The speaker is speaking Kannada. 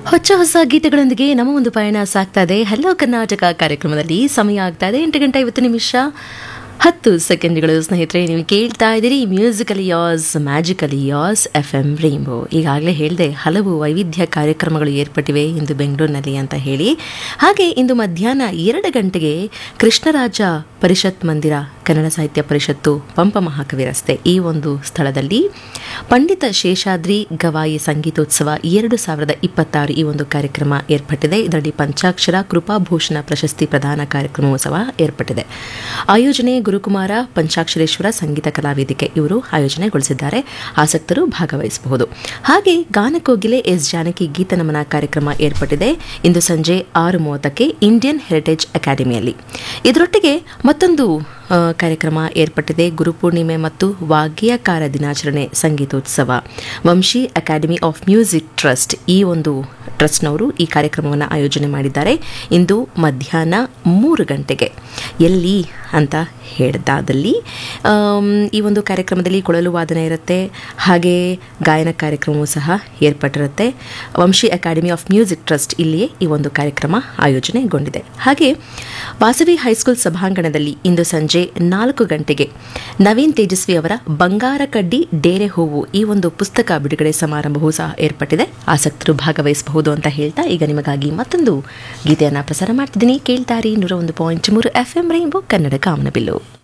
ಹೊಚ್ಚ ಹೊಸ ಗೀತೆಗಳೊಂದಿಗೆ ನಮ್ಮ ಒಂದು ಪಯಣ ಸಾಗ್ತಾ ಇದೆ ಹಲೋ ಕರ್ನಾಟಕ ಕಾರ್ಯಕ್ರಮದಲ್ಲಿ ಸಮಯ ಆಗ್ತಾ ಇದೆ ಎಂಟು ಗಂಟೆ ಐವತ್ತು ನಿಮಿಷ ಹತ್ತು ಸೆಕೆಂಡ್ಗಳು ಸ್ನೇಹಿತರೆ ನೀವು ಕೇಳ್ತಾ ಇದ್ದೀರಿ musically yours magically yours F M Rainbow ಈಗಾಗಲೇ ಹೇಳಿದೆ ಹಲವು ವೈವಿಧ್ಯ ಕಾರ್ಯಕ್ರಮಗಳು ಏರ್ಪಟ್ಟಿವೆ ಇಂದು ಬೆಂಗಳೂರಿನಲ್ಲಿ ಅಂತ ಹೇಳಿ ಹಾಗೆ ಇಂದು ಮಧ್ಯಾಹ್ನ ಎರಡು ಗಂಟೆಗೆ ಕೃಷ್ಣರಾಜ ಪರಿಷತ್ ಮಂದಿರ ಕನ್ನಡ ಸಾಹಿತ್ಯ ಪರಿಷತ್ತು ಪಂಪ ಮಹಾಕವಿ ರಸ್ತೆ ಈ ಒಂದು ಸ್ಥಳದಲ್ಲಿ ಪಂಡಿತ ಶೇಷಾದ್ರಿ ಗವಾಯಿ ಸಂಗೀತೋತ್ಸವ ಎರಡು ಸಾವಿರದ ಇಪ್ಪತ್ತಾರು ಈ ಒಂದು ಕಾರ್ಯಕ್ರಮ ಏರ್ಪಟ್ಟಿದೆ ಇದರಲ್ಲಿ ಪಂಚಾಕ್ಷರ ಕೃಪಾಭೂಷಣ ಪ್ರಶಸ್ತಿ ಪ್ರದಾನ ಕಾರ್ಯಕ್ರಮವೂ ಸಹ ಏರ್ಪಟ್ಟಿದೆ ಆಯೋಜನೆ ಗುರುಕುಮಾರ ಪಂಚಾಕ್ಷರೇಶ್ವರ ಸಂಗೀತ ಕಲಾವೇದಿಕೆ ಇವರು ಆಯೋಜನೆಗೊಳಿಸಿದ್ದಾರೆ ಆಸಕ್ತರು ಭಾಗವಹಿಸಬಹುದು ಹಾಗೆ ಗಾನಕೋಗಿಲೆ ಎಸ್ ಜಾನಕಿ ಗೀತ ನಮನ ಕಾರ್ಯಕ್ರಮ ಏರ್ಪಟ್ಟಿದೆ ಇಂದು ಸಂಜೆ ಆರು ಮೂವತ್ತಕ್ಕೆ ಇಂಡಿಯನ್ ಹೆರಿಟೇಜ್ ಅಕಾಡೆಮಿಯಲ್ಲಿ ಇದರೊಟ್ಟಿಗೆ ಮತ್ತೊಂದು ಆ, ಕಾರ್ಯಕ್ರಮ ಏರ್ಪಟ್ಟಿದೆ ಗುರುಪೂರ್ಣಿಮೆ ಮತ್ತು ವಾಗ್ಯಕಾರ ದಿನಾಚರಣೆ ಸಂಗೀತೋತ್ಸವ Vamshi academy of music trust ಈ ಒಂದು ಟ್ರಸ್ಟ್ನವರು ಈ ಕಾರ್ಯಕ್ರಮವನ್ನು ಆಯೋಜನೆ ಮಾಡಿದ್ದಾರೆ ಇಂದು ಮಧ್ಯಾಹ್ನ ಮೂರು ಗಂಟೆಗೆ ಎಲ್ಲಿ ಅಂತ ಹೇಳಿದಾದಲ್ಲಿ ಆಮ್, ಈ ಒಂದು ಕಾರ್ಯಕ್ರಮದಲ್ಲಿ ಕೊಳಲು ವಾದನ ಇರುತ್ತೆ ಹಾಗೆ ಗಾಯನ ಕಾರ್ಯಕ್ರಮವೂ ಸಹ ಏರ್ಪಟ್ಟಿರುತ್ತೆ Vamshi academy of music trust ಇಲ್ಲಿಯೇ ಈ ಒಂದು ಕಾರ್ಯಕ್ರಮ ಆಯೋಜನೆಗೊಂಡಿದೆ ಹಾಗೆ ವಾಸವಿ ಹೈಸ್ಕೂಲ್ ಸಭಾಂಗಣದಲ್ಲಿ ಇಂದು ಸಂಜೆ ನಾಲ್ಕು ಗಂಟೆಗೆ ನವೀನ್ ತೇಜಸ್ವಿ ಅವರ ಬಂಗಾರ ಕಡ್ಡಿ ಡೇರೆ ಹೂವು ಈ ಒಂದು ಪುಸ್ತಕ ಬಿಡುಗಡೆ ಸಮಾರಂಭವೂ ಸಹ ಏರ್ಪಟ್ಟಿದೆ ಆಸಕ್ತರು ಭಾಗವಹಿಸಬಹುದು ಅಂತ ಹೇಳ್ತಾ ಈಗ ನಿಮಗಾಗಿ ಮತ್ತೊಂದು ಗೀತೆಯನ್ನು ಪ್ರಸಾರ ಮಾಡ್ತಿದ್ದೀನಿ ಕೇಳ್ತಾರಿ ನೂರ ಒಂದು ಪಾಯಿಂಟ್ ಮೂರು ಎಫ್ ಎಂ ರೈಂಬೋ ಕನ್ನಡ ಕಾಮನಬಿಲ್ಲು